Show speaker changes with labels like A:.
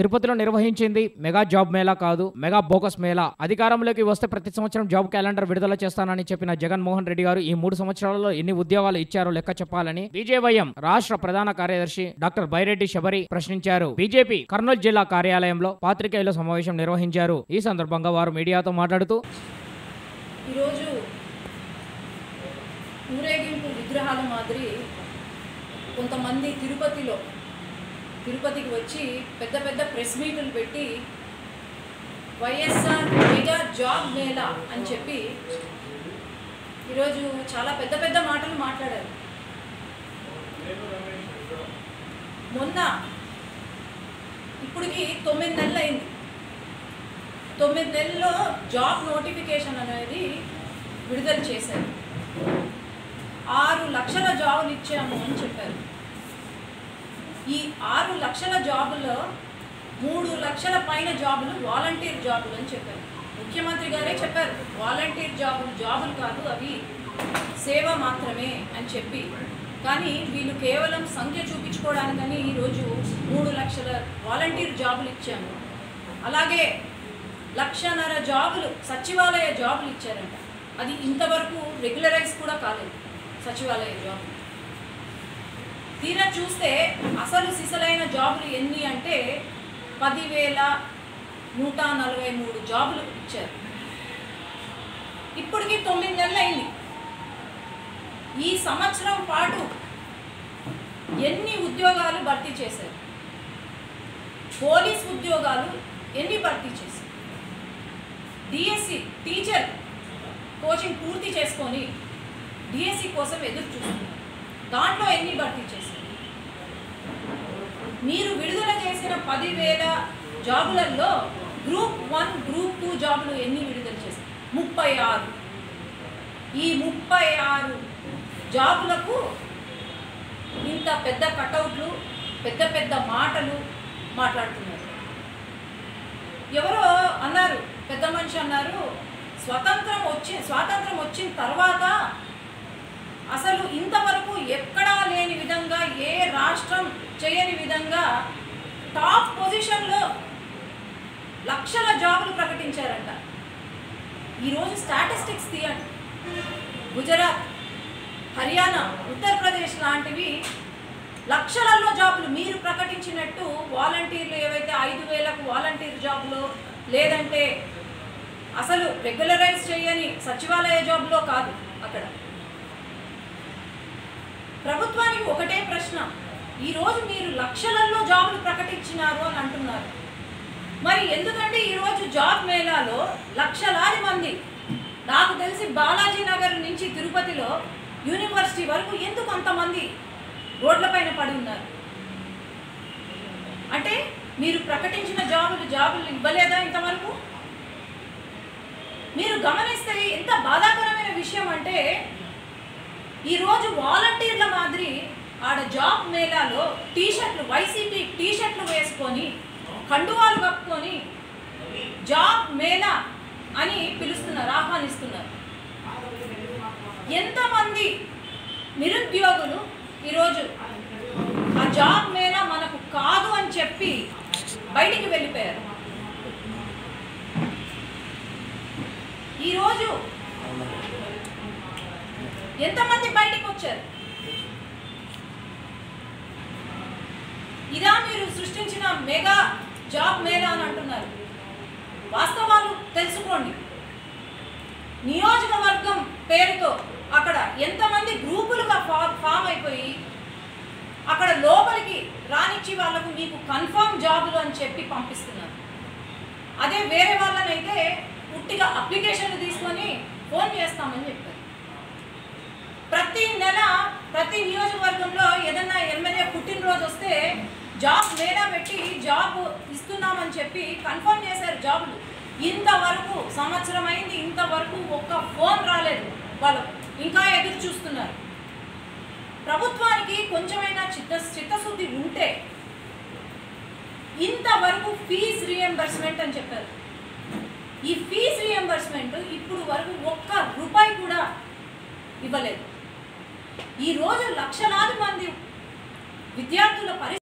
A: తిరుపతిలో నిర్వహించింది mega job Mela కాదు మెగా బోకస్ మేళా అధికారంలోకి వస్తే ప్రతి సంవత్సరం జాబ్ క్యాలెండర్ విడుదల చేస్తానని చెప్పిన జగన్మోహన్ రెడ్డి గారు ఈ మూడు సంవత్సరాలలో ఎన్ని ఉద్యోగాలు ఇచ్చారో లెక్క చెప్పాలని బీజేవైఎం రాష్ట్ర ప్రధాన కార్యదర్శి డాక్టర్ బైరెడ్డి శబరి ప్రశ్నించారు బీజేపీ కర్నూలు జిల్లా కార్యాలయంలో పాత్రికేయుల సమావేశం నిర్వహించారు ఈ సందర్భంగా వారు మీడియాతో మాట్లాడుతూ
B: ఈరోజు ఊరేగింపు విగ్రహాల మాదిరి కొంతమంది తిరుపతిలో తిరుపతికి వచ్చి పెద్ద పెద్ద ప్రెస్ మీట్లు పెట్టి వైఎస్ఆర్ మెగా జాబ్ మేళా అని చెప్పి ఈరోజు చాలా పెద్ద పెద్ద మాటలు మాట్లాడారు మొన్న ఇప్పటికి తొమ్మిది నెలలు అయింది తొమ్మిది నెలల్లో జాబ్ నోటిఫికేషన్ అనేది విడుదల చేశారు ఆరు లక్షల జాబులు ఇచ్చాము అని చెప్పారు ఈ ఆరు లక్షల జాబుల్లో మూడు లక్షల పైన జాబులు వాలంటీర్ జాబులు అని చెప్పారు ముఖ్యమంత్రి గారే చెప్పారు వాలంటీర్ జాబులు జాబులు కాదు అవి సేవ మాత్రమే అని చెప్పి కానీ వీళ్ళు కేవలం సంఖ్య చూపించుకోవడానికని ఈరోజు మూడు లక్షల వాలంటీర్ జాబులు ఇచ్చాము అలాగే లక్షన్నర జాబులు సచివాలయ జాబులు ఇచ్చారంట అది ఇంతవరకు రెగ్యులరైజ్ కూడా కాలేదు సచివాలయ జాబులు తీరా చూస్తే అసలు సిసలైన జాబులు ఎన్ని అంటే పదివేల నూట నలభై మూడు జాబులు ఇచ్చారు ఇప్పటికి తొమ్మిది నెలలు అయింది ఈ సంవత్సరం పాటు ఎన్ని ఉద్యోగాలు భర్తీ చేశారు పోలీస్ ఉద్యోగాలు ఎన్ని భర్తీ చేశారు డిఎస్సి టీచర్ కోచింగ్ పూర్తి చేసుకొని డిఎస్సి కోసం ఎదురు చూస్తున్నారు దాంట్లో ఎన్ని భర్తీ చేశారు మీరు విడుదల చేసిన పదివేల జాబులలో గ్రూప్ వన్ గ్రూప్ టూ జాబులు ఎన్ని విడుదల చేశారు ముప్పై ఆరు ఈ ముప్పై ఆరు జాబులకు ఇంత పెద్ద కటౌట్లు పెద్ద పెద్ద మాటలు మాట్లాడుతున్నారు ఎవరో అన్నారు పెద్ద మనిషి అన్నారు స్వతంత్రం వచ్చి స్వాతంత్రం వచ్చిన తర్వాత అసలు ఇంతవరకు ఎక్కడా లేని విధంగా ఏ రాష్ట్రం చేయని విధంగా టాప్ పొజిషన్లో లక్షల జాబులు ప్రకటించారంట ఈరోజు స్టాటిస్టిక్స్ తీయండి గుజరాత్ హర్యానా ఉత్తరప్రదేశ్ లాంటివి లక్షలలో జాబులు మీరు ప్రకటించినట్టు వాలంటీర్లు ఏవైతే ఐదు వేలకు వాలంటీర్ జాబులు లేదంటే అసలు రెగ్యులరైజ్ చేయని సచివాలయ జాబ్లో కాదు అక్కడ ప్రభుత్వానికి ఒకటే ప్రశ్న ఈరోజు మీరు లక్షలలో జాబులు ప్రకటించినారు అని అంటున్నారు మరి ఎందుకంటే ఈరోజు జాబ్ మేళాలో లక్షలాది మంది నాకు తెలిసి బాలాజీ నగర్ నుంచి తిరుపతిలో యూనివర్సిటీ వరకు ఎందుకు అంతమంది రోడ్లపైన పడి ఉన్నారు అంటే మీరు ప్రకటించిన జాబులు జాబులు ఇవ్వలేదా ఇంతవరకు మీరు గమనిస్తే ఎంత బాధాకరమైన విషయం అంటే ఈరోజు వాలంటీర్ల మాదిరి ఆడ జాబ్ మేళాలో టీషర్ట్లు వైసీపీ టీషర్ట్లు వేసుకొని కండువాలు కప్పుకొని జాబ్ మేళా అని పిలుస్తున్నారు ఆహ్వానిస్తున్నారు ఎంతమంది నిరుద్యోగులు ఈరోజు ఆ జాబ్ మేళా మనకు కాదు అని చెప్పి బయటికి వెళ్ళిపోయారు ఈరోజు ఎంతమంది బయటికి వచ్చారు ఇదా మీరు సృష్టించిన మెగా జాబ్ మేళా అని అంటున్నారు వాస్తవాలు తెలుసుకోండి నియోజకవర్గం పేరుతో అక్కడ ఎంతమంది గ్రూపులుగా ఫా ఫామ్ అయిపోయి అక్కడ లోపలికి రానిచ్చి వాళ్ళకు మీకు కన్ఫర్మ్ జాబులు అని చెప్పి పంపిస్తున్నారు అదే వేరే వాళ్ళనైతే పుట్టిగా అప్లికేషన్లు తీసుకొని ఫోన్ చేస్తామని చెప్పారు ప్రతి నెల ప్రతి నియోజకవర్గంలో ఏదన్నా ఎమ్మెల్యే పుట్టినరోజు వస్తే జాబ్ మేడా పెట్టి జాబ్ ఇస్తున్నామని చెప్పి కన్ఫర్మ్ చేశారు జాబులు ఇంతవరకు సంవత్సరం అయింది ఇంతవరకు ఒక్క ఫోన్ రాలేదు వాళ్ళు ఇంకా ఎదురు చూస్తున్నారు ప్రభుత్వానికి కొంచెమైనా చిత్త చిత్తశుద్ధి ఉంటే ఇంతవరకు ఫీజ్ రియంబర్స్మెంట్ అని చెప్పారు ఈ ఫీజ్ రియంబర్స్మెంట్ ఇప్పుడు వరకు ఒక్క రూపాయి కూడా ఇవ్వలేదు ఈరోజు లక్షలాది మంది విద్యార్థుల పరిస్థితి